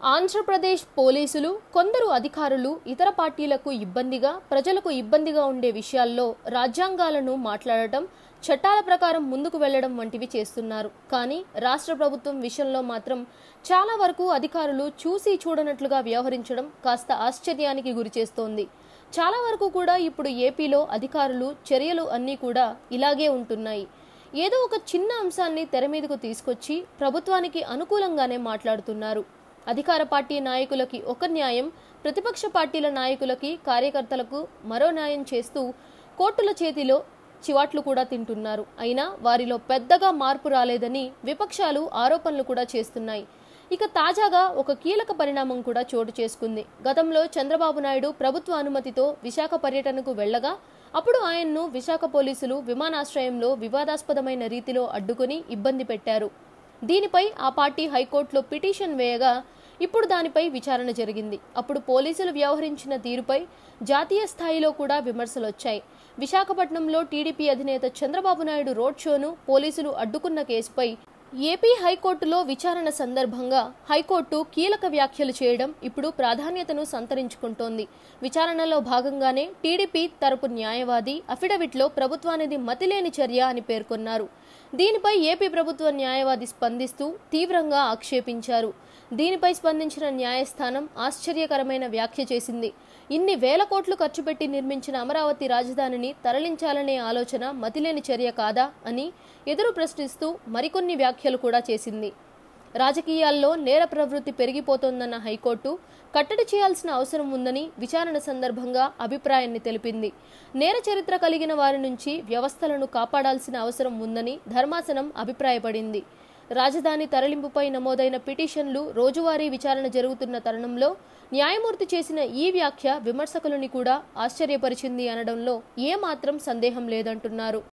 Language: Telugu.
ఆంధ్రప్రదేశ్ పోలీసులు కొందరు అధికారులు ఇతర పార్టీలకు ఇబ్బందిగా ప్రజలకు ఇబ్బందిగా ఉండే విషయాల్లో రాజ్యాంగాలను మాట్లాడటం చట్టాల ప్రకారం ముందుకు వెళ్లడం వంటివి చేస్తున్నారు కానీ రాష్ట్ర ప్రభుత్వం విషయంలో మాత్రం చాలా వరకు అధికారులు చూసి చూడనట్లుగా వ్యవహరించడం కాస్త ఆశ్చర్యానికి గురిచేస్తోంది చాలా వరకు కూడా ఇప్పుడు ఏపీలో అధికారులు చర్యలు అన్నీ కూడా ఇలాగే ఉంటున్నాయి ఏదో ఒక చిన్న అంశాన్ని తెర మీదకు తీసుకొచ్చి ప్రభుత్వానికి అనుకూలంగానే మాట్లాడుతున్నారు అధికార పార్టీ నాయకులకి ఒక న్యాయం ప్రతిపక్ష పార్టీల నాయకులకి కార్యకర్తలకు మరో న్యాయం చేస్తూ కోర్టుల చేతిలో చివాట్లు కూడా తింటున్నారు అయినా వారిలో పెద్దగా మార్పు రాలేదని విపక్షాలు ఆరోపణలు కూడా చేస్తున్నాయి ఇక తాజాగా ఒక కీలక పరిణామం కూడా చోటు చేసుకుంది గతంలో చంద్రబాబు నాయుడు ప్రభుత్వ అనుమతితో విశాఖ పర్యటనకు వెళ్లగా అప్పుడు ఆయన్ను విశాఖ పోలీసులు విమానాశ్రయంలో వివాదాస్పదమైన రీతిలో అడ్డుకుని ఇబ్బంది పెట్టారు దీనిపై ఆ పార్టీ హైకోర్టులో పిటిషన్ వేయగా ఇప్పుడు దానిపై విచారణ జరిగింది అప్పుడు పోలీసులు వ్యవహరించిన తీరుపై జాతీయ స్థాయిలో కూడా విమర్శలు వచ్చాయి విశాఖపట్నంలో టీడీపీ అధినేత చంద్రబాబు నాయుడు రోడ్ షోను పోలీసులు అడ్డుకున్న కేసుపై ఏపీ హైకోర్టులో విచారణ సందర్భంగా హైకోర్టు కీలక వ్యాఖ్యలు చేయడం ఇప్పుడు ప్రాధాన్యతను సంతరించుకుంటోంది విచారణలో భాగంగానే టీడీపీ తరపు న్యాయవాది అఫిడవిట్లో ప్రభుత్వానిది మతిలేని చర్య అని పేర్కొన్నారు దీనిపై ఏపీ ప్రభుత్వ న్యాయవాది స్పందిస్తూ తీవ్రంగా ఆక్షేపించారు దీనిపై స్పందించిన న్యాయస్థానం ఆశ్చర్యకరమైన వ్యాఖ్య చేసింది ఇన్ని వేల కోట్లు ఖర్చు పెట్టి నిర్మించిన అమరావతి రాజధానిని తరలించాలనే ఆలోచన మతిలేని చర్య కాదా అని ఎదురు ప్రశ్నిస్తూ మరికొన్ని వ్యాఖ్యలు కూడా చేసింది రాజకీయాల్లో నేర ప్రవృత్తి పెరిగిపోతోందన్న హైకోర్టు కట్టడి చేయాల్సిన అవసరం ఉందని విచారణ సందర్భంగా అభిప్రాయాన్ని తెలిపింది నేర చరిత్ర కలిగిన వారి నుంచి వ్యవస్థలను కాపాడాల్సిన అవసరం ఉందని ధర్మాసనం అభిప్రాయపడింది రాజధాని తరలింపుపై నమోదైన పిటిషన్లు రోజువారీ విచారణ జరుగుతున్న తరుణంలో న్యాయమూర్తి చేసిన ఈ వ్యాఖ్య విమర్శకులని కూడా ఆశ్చర్యపరిచింది అనడంలో ఏమాత్రం సందేహం లేదంటున్నారు